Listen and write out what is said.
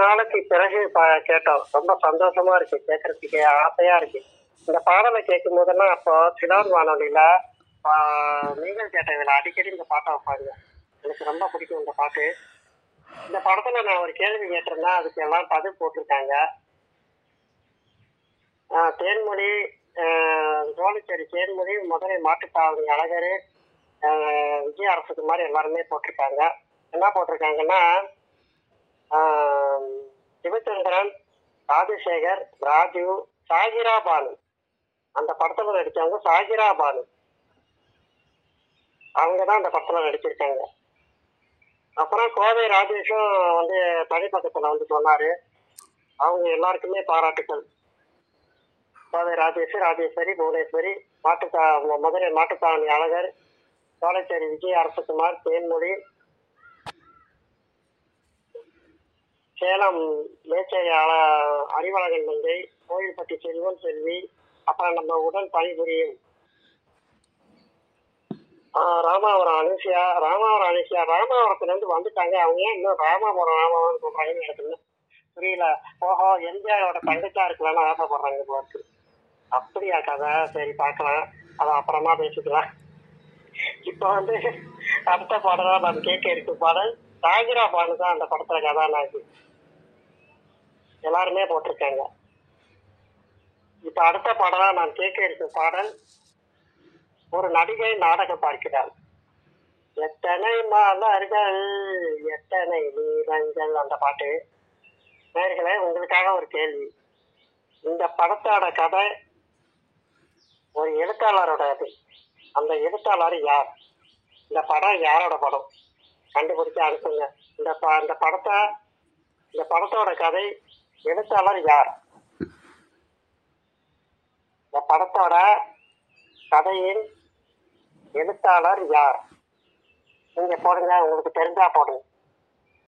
நாளைக்கு பிறகு ப- கேட்டோம் ரொம்ப சந்தோஷமா இருக்கு கேட்கறதுக்கு ஆசையா இருக்கு இந்த பாடலை கேட்கும் போதெல்லாம் அப்போ சிலோன் வானொலியில ஆ, நீங்கள் கேட்டதில் அடிக்கடி இந்த பாட்டை வைப்பாங்க எனக்கு ரொம்ப பிடிக்கும் இந்த பாட்டு இந்த படத்துல நான் ஒரு கேள்வி கேட்டிருந்தேன் அதுக்கு எல்லாம் பதில் போட்டிருக்காங்க ஆ, தேன்மொழி சோழிச்சேரி தேன்மொழி மதுரை மாட்டுத்தாவணி அழகர் ஆ, விஜய அரசுக்குமார் எல்லாருமே போட்டிருக்காங்க என்ன போட்டிருக்காங்கன்னா ஆஹ் சிவச்சந்திரன் ராஜசேகர் ராஜு சாகிரா பானு அந்த படத்துல நடிச்சவங்க சாகிரா பானு அவங்க தான் அந்த படத்துல நடிச்சிருக்காங்க அப்புறம் கோவை ராஜேஷும் வந்து தனிப்பக்கத்துல வந்து சொன்னாரு அவங்க எல்லாருக்குமே பாராட்டுக்கள் கோவை ராஜேஷ் ராஜேஸ்வரி புவனேஸ்வரி மாட்டுத்தா மதுரை மாட்டுத்தாவணி அழகர் சோலைச்சேரி விஜய் அரசகுமார் தேன்மொழி சேலம் மேச்சேரி அழ- அறிவழகன் மங்கை கோயில்பட்டி செல்வன் செல்வி அப்புறம் நம்ம உடன் பணிபுரியும் ஆஹ் ராமாவரம் அனுசியா ராமாவரம் அனுசியா ராமாவரத்துல இருந்து வந்துட்டாங்க அவங்க ஏன் இன்னும் ராமாபுரம் ராமாவரம் சொல்றாங்கன்னு எனக்கு இன்னும் புரியல ஓஹோ எம்ஜிஆரோட தங்கச்சா இருக்கலாம்னு ஆசைப்படுறாங்க போக்கு அப்படியா கதை சரி பார்க்கலாம் அதை அப்புறமா பேசிக்கலாம் இப்போ வந்து அடுத்த பாடலா நான் கேட்க இருக்கும் பாடல் சாகிரா பானு தான் அந்த படத்துல கதாநாயகி எல்லாருமே போட்டிருக்காங்க இப்ப அடுத்த பாடலா நான் கேட்க இருக்கும் பாடல் ஒரு நடிகை நாடகம் பார்க்கிறாள் எத்தனை மலர்கள் எத்தனை நீரங்கள் அந்த பாட்டு நேர்களே உங்களுக்காக ஒரு கேள்வி இந்த படத்தோட கதை ஒரு எழுத்தாளரோட இது அந்த எழுத்தாளர் யார் இந்த படம் யாரோட படம் கண்டுபிடிச்சு அனுப்புங்க இந்த ப- இந்த படத்தை இந்த படத்தோட கதை எழுத்தாளர் யார் இந்த படத்தோட கதையின் எழுத்தாளர் யார் நீங்க போடுங்க உங்களுக்கு தெரிஞ்சா போடுங்க